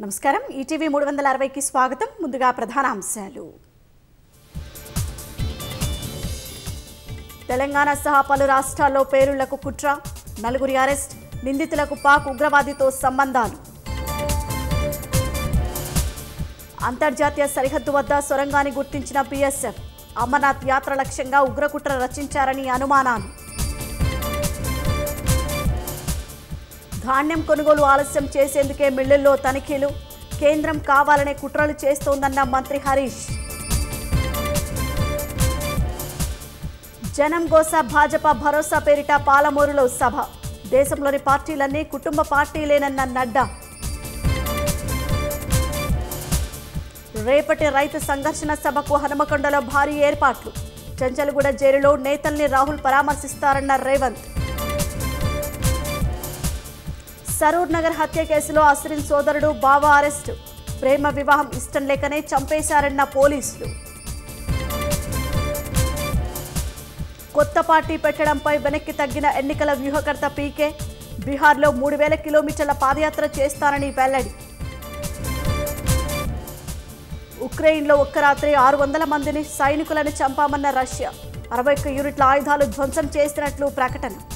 నమస్కారం ఈటీవీ మూడు వందల అరవైకి స్వాగతం ముందుగా ప్రధాన అంశాలు తెలంగాణ సహా పలు రాష్ట్రాల్లో పేలుళ్లకు కుట్ర నలుగురి అరెస్ట్ నిందితులకు పాక్ ఉగ్రవాదితో సంబంధాలు అంతర్జాతీయ సరిహద్దు వద్ద సొరంగాన్ని గుర్తించిన బీఎస్ఎఫ్ అమర్నాథ్ యాత్ర లక్ష్యంగా ఉగ్రకుట్ర రచించారని అనుమానాలు ధాన్యం కొనుగోలు ఆలస్యం చేసేందుకే మిల్లుల్లో తనిఖీలు కేంద్రం కావాలనే కుట్రలు చేస్తోందన్న మంత్రి హరీష్ జనం గోస భాజపా భరోసా పేరిట పాలమూరులో సభ దేశంలోని పార్టీలన్నీ కుటుంబ పార్టీలేనన్న నడ్డా రేపటి రైతు సంఘర్షణ సభకు హనుమకొండలో భారీ ఏర్పాట్లు చెంచల్గూడ జైలులో నేతల్ని రాహుల్ పరామర్శిస్తారన్న రేవంత్ సరూర్ నగర్ హత్య కేసులో అస్రిన్ సోదరుడు బావా అరెస్టు ప్రేమ వివాహం ఇష్టం లేకనే చంపేశారన్న పోలీసులు కొత్త పార్టీ పెట్టడంపై వెనక్కి తగ్గిన ఎన్నికల వ్యూహకర్త పీకే బీహార్లో మూడు వేల కిలోమీటర్ల పాదయాత్ర చేస్తానని వెల్లడి ఉక్రెయిన్లో ఒక్క రాత్రి ఆరు వందల మందిని సైనికులను చంపామన్న రష్యా అరవై ఒక్క యూనిట్ల ఆయుధాలు ధ్వంసం చేసినట్లు ప్రకటన